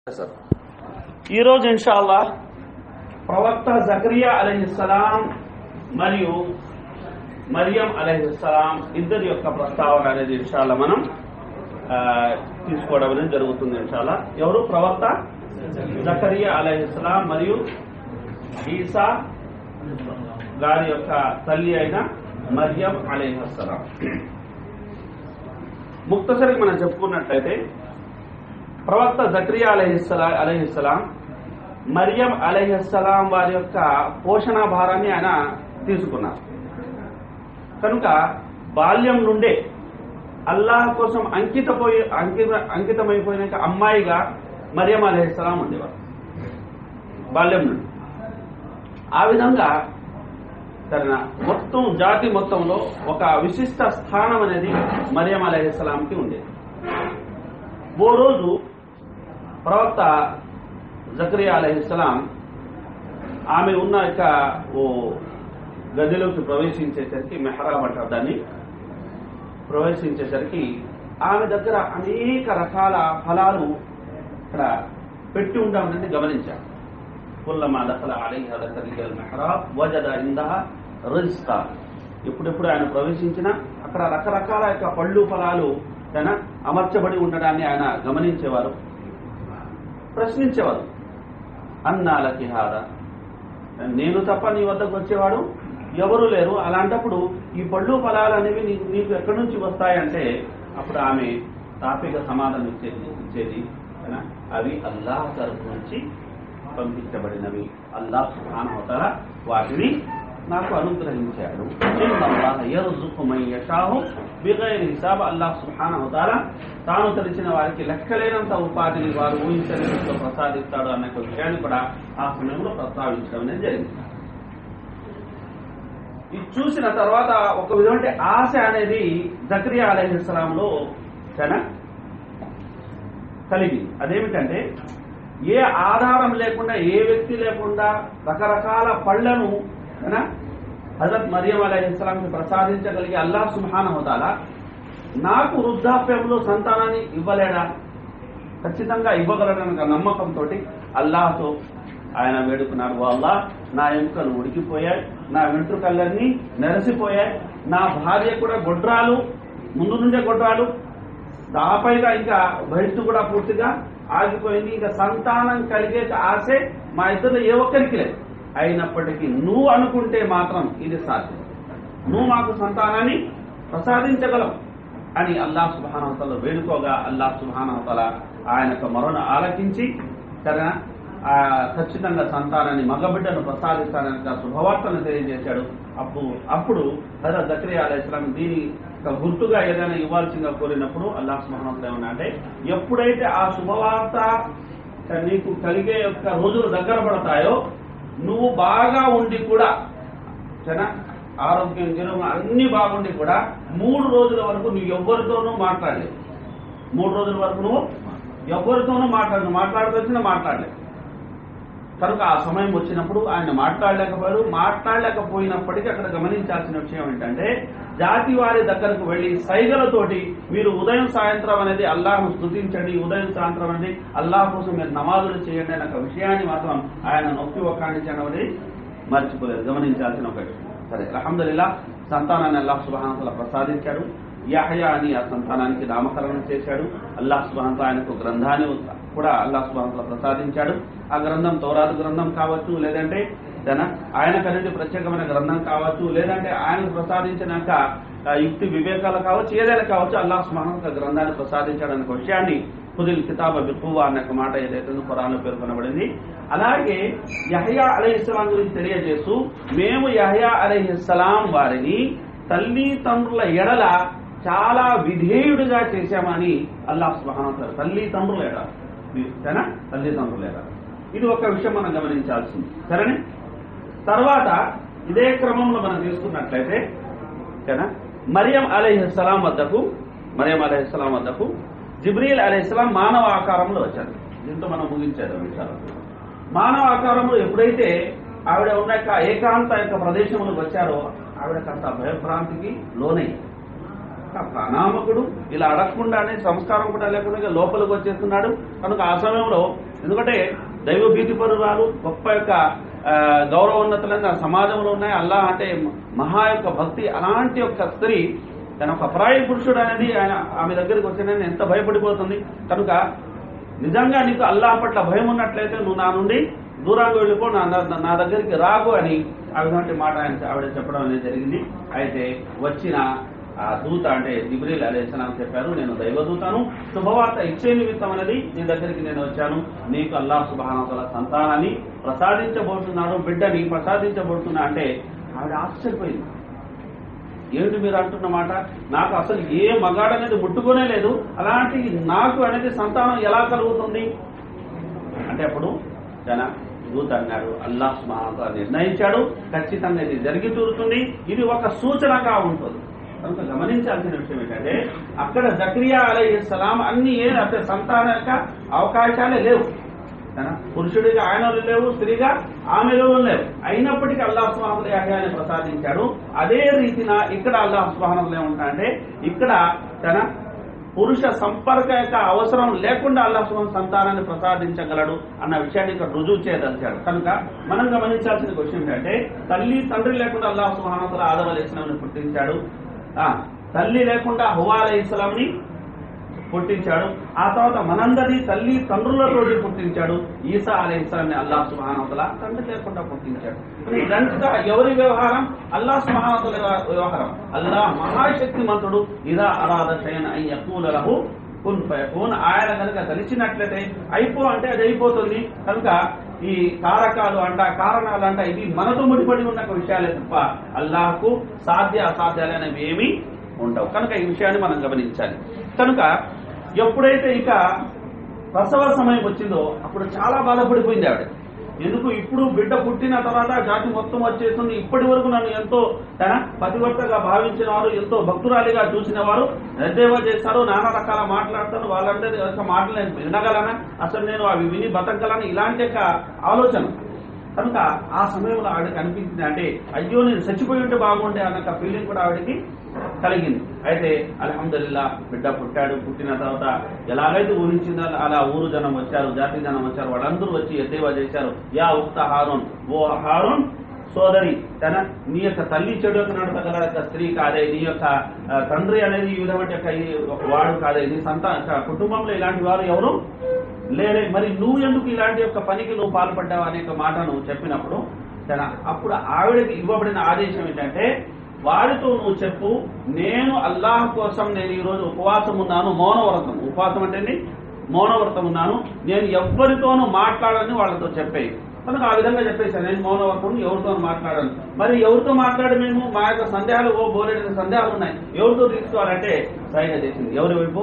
Sir ఈరోజు ఇన్షాల్లా ప్రవక్త జకరియా అలహిస్సలాం మరియు మరియం అలహిస్సలాం ఇద్దరి యొక్క ప్రస్తావన అనేది ఇన్షాల్లా మనం ఆ, తీసుకోవడం అనేది జరుగుతుంది ఇన్షాల్లా ఎవరు ప్రవక్త జకరియా అలహిస్సలాం మరియు ఈసా గారి యొక్క తల్లి అయిన మరియం అలహిస్సలాం ముక్తసరికి మనం చెప్పుకున్నట్లయితే ప్రవక్త జక్రియా అలహిస్సలా అలహిస్సలాం మరియం అలహిస్సలాం వారి యొక్క పోషణ భారాన్ని ఆయన తీసుకున్నారు కనుక బాల్యం నుండే అల్లాహ్ కోసం అంకితపోయి అంకిత అంకితమైపోయినాక అమ్మాయిగా మరియం అలహిస్సలాం ఉండేవారు బాల్యం నుండి ఆ విధంగా తన మొత్తం జాతి మొత్తంలో ఒక విశిష్ట స్థానం అనేది మరియం అలహిస్సలాంకి ఉండేది ఓ రోజు ప్రవక్త జకరియా అలహిస్సలాం ఆమె ఉన్న యొక్క ఓ గదిలోకి ప్రవేశించేసరికి మెహరాబ్ అంటారు దాన్ని ప్రవేశించేసరికి ఆమె దగ్గర అనేక రకాల ఫలాలు ఇక్కడ పెట్టి ఉండమని గమనించారు కుల్లమా దఖల అలైహ దకరియల్ మెహరాబ్ వజద ఇందహ రిజ్కా ఎప్పుడెప్పుడు ఆయన ప్రవేశించినా అక్కడ రకరకాల యొక్క పళ్ళు ఫలాలు తన అమర్చబడి ఉండడాన్ని ఆయన గమనించేవారు ప్రశ్నించేవారు అన్నాలకి హార నేను తప్ప నీ వద్దకు వచ్చేవాడు ఎవరు లేరు అలాంటప్పుడు ఈ పళ్ళు ఫలాలు అనేవి నీకు నీకు ఎక్కడి నుంచి వస్తాయంటే అప్పుడు ఆమె తాపిక సమాధానం ఇచ్చేది ఇచ్చేది కదా? అవి అల్లాహ్ తరపు నుంచి పంపించబడినవి అల్లాహ్ సుబ్హానహు వ తఆలా వాటిని నాకు అనుగ్రహించాడు ఇన్నల్లాహ యర్జుకు మన్ యషాహు బిగైరి హిసాబ్ అల్లాహ్ సుబ్హానహు వ తఆలా తాను తెలిసిన వారికి లెక్కలేనంత ఉపాధిని వారు ఊహించని రీతిలో ప్రసాదిస్తాడు అన్న ఒక విషయాన్ని కూడా ఆ సమయంలో ప్రస్తావించడం అనేది జరిగింది ఇది చూసిన తర్వాత ఒక విధమైన ఆశ అనేది జక్రియా అలహిస్లాంలో చాలా కలిగింది అదేమిటంటే ఏ ఆధారం లేకుండా ఏ వ్యక్తి లేకుండా రకరకాల పళ్లను ఏనా, హజరత్ మరియం అలహిస్లాంకి ప్రసాదించగలిగే అల్లాహ్ సుబ్హాన హోదాలా నాకు వృద్ధాప్యంలో సంతానాన్ని ఇవ్వలేడా ఖచ్చితంగా ఇవ్వగలడన్న నమ్మకంతో అల్లాహతో ఆయన వేడుకున్నారు వాళ్ళ నా ఎముకలు ఉడికిపోయాయి నా వెంట్రుకలన్నీ నెరసిపోయాయి నా భార్య కూడా గొడ్రాలు ముందు నుండే గొడ్రాలు దాపైగా ఇంకా బయట కూడా పూర్తిగా ఆగిపోయింది ఇంకా సంతానం కలిగే ఆశే మా ఇద్దరు ఏ ఒక్కరికి లేదు అయినప్పటికీ నువ్వు అనుకుంటే మాత్రం ఇది సాధ్యం నువ్వు మాకు సంతానాన్ని ప్రసాదించగలవు అని అల్లాహ్ సుబానవతల వేడుకోగా అల్లాహ్ సుబానవతల ఆయన యొక్క మరణ ఆలకించి సరేనా ఆ ఖచ్చితంగా సంతానాన్ని మగబిడ్డను ప్రసాదిస్తానని ఆ శుభవార్తను తెలియజేశాడు అప్పుడు అప్పుడు హజరత్ జక్రియా అలైహిస్లాం దీని యొక్క గుర్తుగా ఏదైనా ఇవ్వాల్సిందిగా కోరినప్పుడు అల్లాహ్ సుబ్హానహు ఏమన్నా అంటే ఎప్పుడైతే ఆ శుభవార్త నీకు కలిగే యొక్క రోజులు దగ్గర పడతాయో నువ్వు బాగా ఉండి కూడా సరేనా ఆరోగ్యం గిరం అన్ని బాగుండి కూడా మూడు రోజుల వరకు నువ్వు ఎవరితోనూ మాట్లాడలేవు మూడు రోజుల వరకు నువ్వు ఎవరితోనూ మాట్లాడు మాట్లాడదొచ్చినా మాట్లాడలేవు కనుక ఆ సమయం వచ్చినప్పుడు ఆయన మాట్లాడలేకపోయాడు మాట్లాడలేకపోయినప్పటికీ అక్కడ గమనించాల్సిన విషయం ఏంటంటే జాతి వారి దగ్గరకు వెళ్లి సైగలతోటి మీరు ఉదయం సాయంత్రం అనేది అల్లాహ్ను స్తుతించండి ఉదయం సాయంత్రం అనేది అల్లాహ్ కోసం మీరు నమాజులు చేయండి అనే ఒక విషయాన్ని మాత్రం ఆయన నొక్కి ఒక్కాడించడం అనేది మర్చిపోలేదు గమనించాల్సిన ఒక విషయం సరే అల్హమ్దుల్లా సంతానాన్ని అల్లాహ్ సుబానతల ప్రసాదించాడు యాహయా అని ఆ సంతానానికి నామకరణం చేశాడు అల్లాహ్ సుబానత ఆయనకు గ్రంథాన్ని కూడా అల్లాహ్ సుబానతల ప్రసాదించాడు ఆ గ్రంథం తౌరాతు గ్రంథం కావచ్చు లేదంటే తన ఆయనకు అనేది ప్రత్యేకమైన గ్రంథం కావచ్చు లేదంటే ఆయనకు ప్రసాదించినాక ఆ, యుక్తి వివేకాలు కావచ్చు ఏదైనా కావచ్చు అల్లాహ్ సుబానత గ్రంథాన్ని ప్రసాదించాడు అనే ఒక విషయాన్ని ఖుదిల్ కితాబ బిక్కువ అనే ఒక మాట ఏదైతే ఉందో ఖురాన్లో పేర్కొనబడింది అలాగే యహయా అలైహిస్సలాం గురించి తెలియజేస్తూ మేము యహయా అలైహిస్సలాం వారిని తల్లి తండ్రుల ఎడల చాలా విధేయుడిగా చేశామని అల్లాహ్ సుబ్హానహు వతఆలా తల్లి తండ్రుల ఎడల సరేనా తల్లి తండ్రుల ఎడల ఇది ఒక విషయం మనం గమనించాల్సింది సరేనే తర్వాత ఇదే క్రమంలో మనం తీసుకున్నట్లయితే సరేనా మరియం అలైహిస్సలాం వద్దకు మరియం అలైహిస్సలాం వద్దకు జిబ్రీల్ అలైహిస్సలాం మానవ ఆకారంలో వచ్చారు దీంతో మనం ముగించేద్దాం విషయాలు మానవ ఆకారంలో ఎప్పుడైతే ఆవిడ ఉన్న యొక్క ఏకాంత యొక్క ప్రదేశంలోకి వచ్చారో ఆవిడ కాస్త భయభ్రాంతికి లోనై ఒక అనామకుడు ఇలా అడగకుండానే సంస్కారం కూడా లేకుండా లోపలికి వచ్చేస్తున్నాడు కనుక ఆ సమయంలో ఎందుకంటే దైవ భీతి పరురాలు గొప్ప యొక్క ఆ, గౌరవోన్నతులైన సమాజంలో ఉన్నాయి అల్లాహ్ అంటే మహా యొక్క భక్తి అలాంటి యొక్క స్త్రీ తన ఒక పరాయి పురుషుడు అనేది ఆయన ఆమె దగ్గరికి వచ్చిన ఎంత భయపడిపోతుంది కనుక నిజంగా నీకు అల్లాహ్ పట్ల భయం ఉన్నట్లయితే నువ్వు నా నుండి దూరంగా వెళ్ళిపో నా నా- నా దగ్గరికి రాకు అని ఆ విధమైన మాట ఆయన ఆవిడ చెప్పడం అనేది జరిగింది అయితే వచ్చిన ఆ దూత అంటే జిబ్రీల్ అలేసలాం చెప్పారు నేను దైవదూతను శుభవార్త ఇచ్చే నిమిత్తం అనేది నీ దగ్గరికి నేను వచ్చాను నీకు అల్లాహ్ సుబానతల సంతానాన్ని ప్రసాదించబోతున్నాడు బిడ్డని ప్రసాదించబోతున్నా అంటే ఆవిడ ఆశ్చర్యపోయింది ఏమిటి మీరు అంటున్న మాట నాకు అసలు ఏ మగాడు అనేది ముట్టుకోనే లేదు అలాంటి నాకు అనేది సంతానం ఎలా కలుగుతుంది అంటే అప్పుడు జన దూత అన్నాడు అల్లాహ్ సుబ్హానహు నిర్ణయించాడు ఖచ్చితంగా ఇది జరిగి తీరుతుంది ఇది ఒక సూచనగా ఉంటుంది కనుక గమనించాల్సిన విషయం ఏంటంటే అక్కడ జక్రియా అలైహిస్సలాం అన్ని ఏ అంటే సంతాన యొక్క అవకాశాలే లేవు కదా? పురుషుడిగా ఆయనలు లేవు స్త్రీగా ఆమెలో లేవు అయినప్పటికీ అల్లాహ్ సుబ్హానహు యాహ్యాని ప్రసాదించాడు అదే రీతిన ఇక్కడ అల్లాహ్ సుబ్హానహు ఏమంటాడంటే ఇక్కడ తన పురుష సంపర్క యొక్క అవసరం లేకుండా అల్లాహ్ సుబ్హానహు సంతానాన్ని ప్రసాదించగలడు అన్న విషయాన్ని ఇక్కడ రుజువు చేయదలిచాడు కనుక మనం గమనించాల్సిన క్వశ్చన్ ఏంటంటే తల్లి తండ్రి లేకుండా అల్లాహ్ సుబ్హానహు ఆదం అలైహిస్సలాంని పుట్టించాడు ఆ, తల్లి లేకుండా హువా అలైహిస్సలాంని పుట్టించాడు ఆ తర్వాత మనందరి తల్లి తండ్రులతోటి పుట్టించాడు ఈసా అలైహిస్సలాంని అల్లాహ్ సుబ్హానహుల తండ్రి లేకుండా పుట్టించాడు ఇదంతా ఎవరి వ్యవహారం అల్లాహ్ సుబ్హానహుల వ్యవహారం అల్లాహ్ మహాశక్తిమంతుడు ఇదా అరాద శయన్ అయ్య యకూలహు కున్ ఫయకూన్ ఆయన కనుక తెలిసినట్లయితే అయిపో అంటే అది అయిపోతుంది కనుక ఈ కారకాలు అంట కారణాలు అంట ఇవి మనతో ముడిపడి ఉన్న ఒక విషయాలే తప్ప అల్లాహకు సాధ్య అసాధ్యాలు అనేవి ఏమీ ఉండవు కనుక ఈ విషయాన్ని మనం గమనించాలి కనుక ఎప్పుడైతే ఇక ప్రసవ సమయం వచ్చిందో అప్పుడు చాలా బాధపడిపోయింది ఆవిడ ఎందుకు ఇప్పుడు బిడ్డ పుట్టిన తర్వాత జాతి మొత్తం వచ్చేస్తుంది ఇప్పటి వరకు నన్ను ఎంతో తన పతివర్తగా భావించిన వారు ఎంతో భక్తురాలిగా చూసిన వారు నిర్దేవ చేస్తారు నానా రకాల మాట్లాడతారు వాళ్ళందరి యొక్క మాటలు నేను వినగలనా అసలు నేను అవి విని బతకగలను ఇలాంటి యొక్క ఆలోచన కనుక ఆ సమయంలో ఆవిడకి అనిపించింది అంటే అయ్యో నేను చచ్చిపోయి ఉంటే బాగుండే అన్న ఫీలింగ్ కూడా ఆవిడకి కలిగింది అయితే అల్హమ్దుల్లా బిడ్డ పుట్టాడు పుట్టిన తర్వాత ఎలాగైతే ఊహించిందో అలా ఊరు జనం వచ్చారు జాతి జనం వచ్చారు వాళ్ళందరూ వచ్చి ఎద్దేవా చేశారు యా ఉక్త హారూన్ ఓ హారూన్ సోదరి తన నీ యొక్క తల్లి చెడు యొక్క నడపగల యొక్క స్త్రీ కాదే నీ యొక్క ఆ, తండ్రి అనేది ఈ విధమైన యొక్క ఈ వాడు కాదే నీ సంతాన కుటుంబంలో ఇలాంటి వారు ఎవరు లేరే మరి నువ్వు ఎందుకు ఇలాంటి యొక్క పనికి నువ్వు పాల్పడ్డావు అనే ఒక మాటను చెప్పినప్పుడు తన అప్పుడు ఆవిడకి ఇవ్వబడిన ఆదేశం ఏంటంటే వారితో నువ్వు చెప్పు నేను అల్లాహ్ కోసం నేను ఈ రోజు ఉపవాసం ఉన్నాను మౌనవ్రతం ఉపవాసం అంటే ఏంటి? మౌనవ్రతం ఉన్నాను నేను ఎవ్వరితోనూ మాట్లాడని వాళ్ళతో చెప్పేయి కనుక ఆ విధంగా చెప్పేశాను నేను మౌనవ్రతం ఎవరితో మాట్లాడను మరి ఎవరితో మాట్లాడి మేము మా యొక్క సందేహాలు ఓ బోలెడిన సందేహాలు ఉన్నాయి ఎవరితో తీసుకోవాలంటే సైగా చేసింది ఎవరి వైపు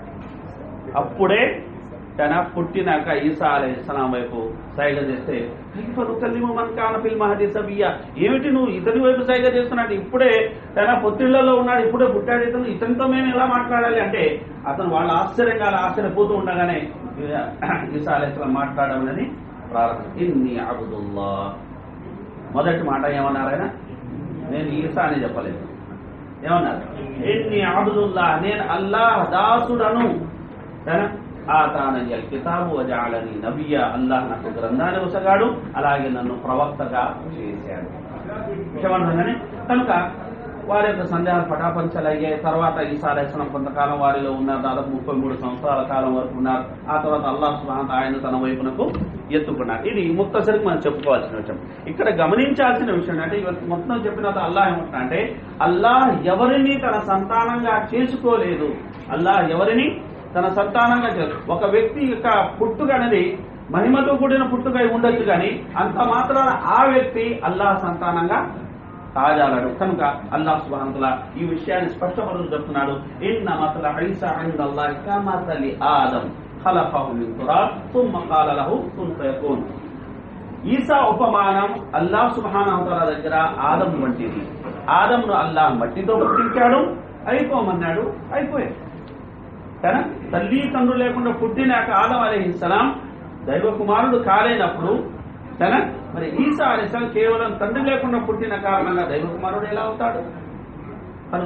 అప్పుడే తన పుట్టినాక ఈసా అలైహిస్సలాం వైపు సైగ చేస్తే "కైఫ నుకల్లిము మన్ కాన ఫిల్ మహది సబియ్య ఏమిటి నువ్వు ఇతని వైపు సైగ చేస్తున్నట్టు ఇప్పుడే తన పొత్తిళ్లలో ఉన్నాడు ఇప్పుడే పుట్టాడు ఇతను ఇతనితో మేము ఎలా మాట్లాడాలి అంటే అతను వాళ్ళ ఆశ్చర్యంగా అలా ఆశ్చర్యపోతూ ఉండగానే ఈసా అలైహిస్సలాం మాట్లాడడం అనేది ప్రారంభం ఇన్ని అబుదుల్లా మొదటి మాట ఏమన్నారు ఆయన నేను ఈసా అని చెప్పలేదు ఏమన్నారు ఇన్ని అబుదుల్లా నేను అల్లాహ్ దాసుడను సరేనా? ఆతానయ్య కితాబు వజాలని నబియ అల్లాహ్ నాకు గ్రంథాన్ని వసగాడు అలాగే నన్ను ప్రవక్తగా చేశాడు విషయమన్నదని కనుక వారి యొక్క సందేహాలు పటాపంచలయ్యాయి తర్వాత ఈసా అలైహిస్సలాం కొంతకాలం వారిలో ఉన్నారు దాదాపు ముప్పై మూడు సంవత్సరాల కాలం వరకు ఉన్నారు ఆ తర్వాత అల్లాహ్ సుబ్హానహు ఆయన తన వైపునకు ఎత్తుకున్నారు ఇది ముక్తసరికి మనం చెప్పుకోవాల్సిన విషయం ఇక్కడ గమనించాల్సిన విషయం అంటే ఇవన్నీ మొత్తం చెప్పిన తర్వాత అల్లాహ్ ఏమంటున్నా అంటే అల్లాహ్ ఎవరిని తన సంతానంగా చేసుకోలేదు అల్లాహ్ ఎవరిని తన సంతానంగా చేరు ఒక వ్యక్తి యొక్క పుట్టుక అనేది మహిమతో కూడిన పుట్టుక అయి ఉండొచ్చు కానీ అంత మాత్రాన ఆ వ్యక్తి అల్లాహ్ సంతానంగా తాజాలడు కనుక అల్లాహ్ సుబ్హానహువతఆలా ఈ విషయాన్ని స్పష్టపరుస్తూ చెప్తున్నాడు ఇన్న మతల ఐసా ఇందల్లాహి కమతలి ఆదం ఖలఫహు మిన్ తురాబ్ ثم قال له كن فيكون ఈసా ఉపమానం అల్లాహ్ సుబ్హానహువతఆలా దగ్గర ఆదం వంటిది ఆదంను అల్లాహ్ మట్టితో పుట్టించాడు అయిపోమన్నాడు అయిపోయాడు కానీ తల్లి తండ్రులు లేకుండా పుట్టినాక ఆదం అలీహిస్సలాం దైవ కుమారుడు కాలేనప్పుడు తన మరి ఈసా అలీస్లాం కేవలం తండ్రి లేకుండా పుట్టిన కారణంగా దైవ కుమారుడు ఎలా అవుతాడు కనుక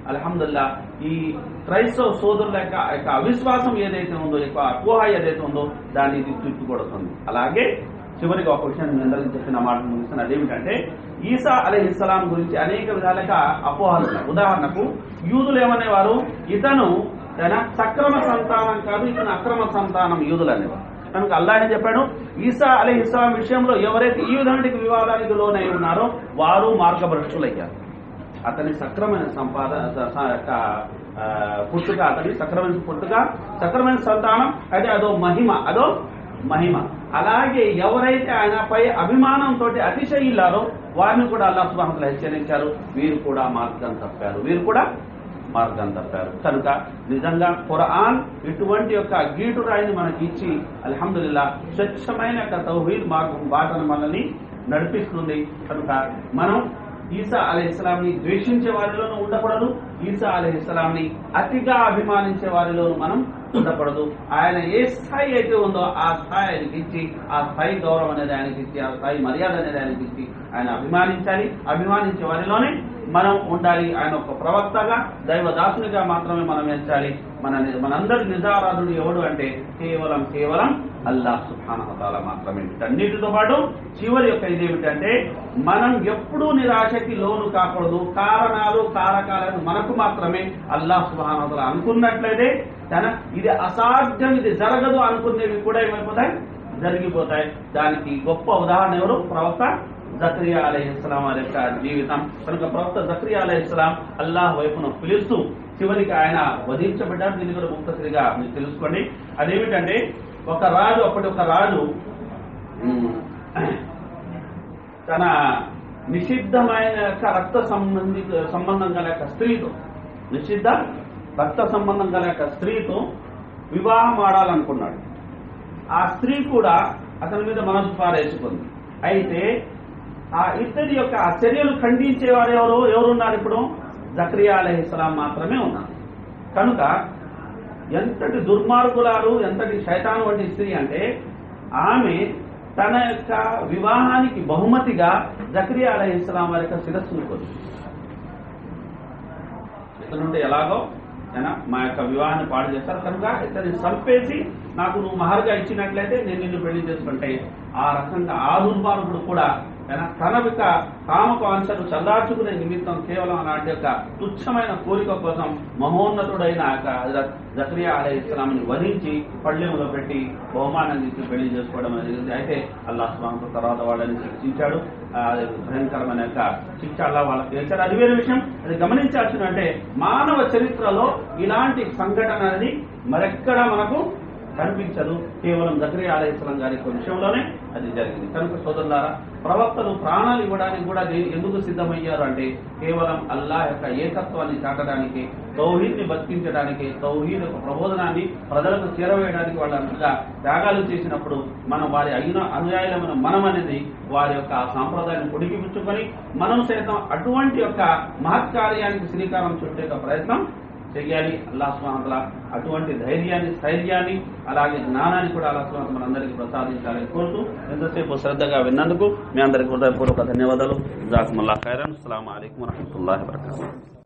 అల్హమ్దుల్లా ఈ క్రైస్తవ సోదరుల యొక్క యొక్క అవిశ్వాసం ఏదైతే ఉందో యొక్క అపోహ ఏదైతే ఉందో దాన్ని ఇది తిప్పికొడుతుంది అలాగే చివరిగా ఒక విషయం నేను అందరికీ చెప్పిన మాట ముగిస్తున్న అదేమిటంటే ఈసా అలీ ఇస్లాం గురించి అనేక విధాలుగా అపోహలు ఉన్నాయి ఉదాహరణకు యూదులు ఏమనేవారు ఇతను తన సక్రమ సంతానం కాదు ఇతను అక్రమ సంతానం యూదులు అనేవారు కనుక అల్లా ఏం చెప్పాడు ఈసా అలీ ఇస్లాం విషయంలో ఎవరైతే ఈ విధానికి వివాదానికి లోనై ఉన్నారో వారు మార్గభ్రష్టులయ్యారు అతని సక్రమైన సంపాద స- స- యొక్క, ఆ, పుట్టుక అతని సక్రమైన పుట్టుక సక్రమైన సంతానం అయితే అదో మహిమ అదో మహిమ అలాగే ఎవరైతే ఆయనపై అభిమానంతో అతిశయిల్లారో వారిని కూడా అల్లా సుబాహతులు హెచ్చరించారు వీరు కూడా మార్గం తప్పారు వీరు కూడా మార్గం తప్పారు కనుక నిజంగా ఖురాన్ ఇటువంటి యొక్క గీటు రాయిని మనకి ఇచ్చి అల్హమ్దుల్లా స్వచ్ఛమైన యొక్క తౌహీద్ మార్గం బాటను మనల్ని నడిపిస్తుంది కనుక మనం ఈసా అలీ ఇస్లాంని ద్వేషించే వారిలోనూ ఉండకూడదు ఈసా అలీ ఇస్లాంని అతిగా అభిమానించే వారిలోనూ మనం ఉండకూడదు ఆయన ఏ స్థాయి అయితే ఉందో ఆ స్థాయి ఆయనకి ఇచ్చి ఆ స్థాయి గౌరవం అనేది ఆయనకి ఇచ్చి ఆ స్థాయి మర్యాద అనేది ఆయనకి ఇచ్చి ఆయన అభిమానించాలి అభిమానించే వారిలోనే మనం ఉండాలి ఆయన ఒక ప్రవక్తగా దైవ దాసునిగా మాత్రమే మనం ఎంచాలి మన మనందరి నిజారాధుడు ఎవడు అంటే కేవలం కేవలం అల్లాహ్ సుబ్హానహుతాల మాత్రమే వీటన్నిటితో పాటు చివరి యొక్క ఇదేమిటంటే మనం ఎప్పుడూ నిరాశకి లోను కాకూడదు కారణాలు కారకాలను మనకు మాత్రమే అల్లాహ్ సుబ్హానహుతాల అనుకున్నట్లయితే తన ఇది అసాధ్యం ఇది జరగదు అనుకునేవి కూడా ఏమైపోతాయి జరిగిపోతాయి దానికి గొప్ప ఉదాహరణ ఎవరు ప్రవక్త జక్రియా అలై ఇస్లాం వారి యొక్క జీవితం కనుక ప్రవక్త జక్రియా అలై ఇస్లాం అల్లాహ్ వైపును పిలుస్తూ చివరికి ఆయన వధించబడ్డారు దీన్ని కూడా ముక్తసరిగా మీరు తెలుసుకోండి అదేమిటంటే ఒక రాజు అప్పటి ఒక రాజు ఉమ్, తన నిషిద్ధమైన యొక్క రక్త సంబంధి సంబంధం గల యొక్క స్త్రీతో నిషిద్ధ రక్త సంబంధం గల యొక్క స్త్రీతో వివాహం ఆడాలనుకున్నాడు ఆ స్త్రీ కూడా అతని మీద మనసు పారేసుకుంది అయితే ఆ ఇద్దరి యొక్క ఆ చర్యలు ఖండించేవారు ఎవరు ఎవరున్నారు ఇప్పుడు జక్రియా అలహిస్లాం మాత్రమే ఉన్నారు కనుక ఎంతటి దుర్మార్గులారు ఎంతటి శైతాను వంటి స్త్రీ అంటే ఆమె తన యొక్క వివాహానికి బహుమతిగా జక్రియా అలహిస్లాం వారి యొక్క శిరస్సును కొద్ది ఇతనుంటే ఎలాగో ఏనా మా యొక్క వివాహాన్ని పాడు చేస్తారు కనుక ఇతన్ని చంపేసి నాకు నువ్వు మహర్గా ఇచ్చినట్లయితే నేను నిన్ను పెళ్లి చేసుకుంటే ఆ రకంగా ఆ దుర్మార్గుడు కూడా ఏనా తన యొక్క కామకు అంశాలు చల్లార్చుకునే నిమిత్తం కేవలం అలాంటి యొక్క తుచ్చమైన కోరిక కోసం మహోన్నతుడైన ఆ యొక్క హజరత్ జక్రియా అలే ఇస్లాంని వధించి పళ్ళెంలో పెట్టి బహుమానం ఇచ్చి పెళ్లి చేసుకోవడం అనేది అయితే అల్లాహ్ స్వామి తర్వాత వాళ్ళని శిక్షించాడు ఆ, అది భయంకరమైన యొక్క శిక్ష అల్లా వాళ్ళకి వేశాడు అది వేరే విషయం అది గమనించాల్సిన అంటే మానవ చరిత్రలో ఇలాంటి సంఘటన అనేది మరెక్కడా మనకు కనిపించదు కేవలం జక్రియా అలైస్లాం గారి యొక్క విషయంలోనే అది జరిగింది కనుక సోదరులారా ప్రవక్తలు ప్రాణాలు ఇవ్వడానికి కూడా దే- ఎందుకు సిద్ధమయ్యారు అంటే కేవలం అల్లాహ్ యొక్క ఏకత్వాన్ని చాటడానికి తౌహీద్ని బతికించడానికి తౌహీద్ యొక్క ప్రబోధనాన్ని ప్రజలకు చేరవేయడానికి వాళ్ళు అంతగా త్యాగాలు చేసినప్పుడు మనం వారి అయిన అనుయాయులమైన మనం అనేది వారి యొక్క ఆ సాంప్రదాయాన్ని పొడిగిపుచ్చుకొని మనం సైతం అటువంటి యొక్క మహత్కార్యానికి శ్రీకారం చుట్టే యొక్క ప్రయత్నం చెయ్యాలి అల్లా సుహామతల అటువంటి ధైర్యాన్ని స్థైర్యాన్ని అలాగే జ్ఞానాన్ని కూడా అల్లా సుహామత మనందరికీ ప్రసాదించాలని కోరుతూ ఎంతసేపు శ్రద్ధగా విన్నందుకు మీ అందరికీ హృదయపూర్వక ధన్యవాదాలు జాకుమల్లా ఖైరన్ అస్సలం అయికం వరహమూల వరకాతు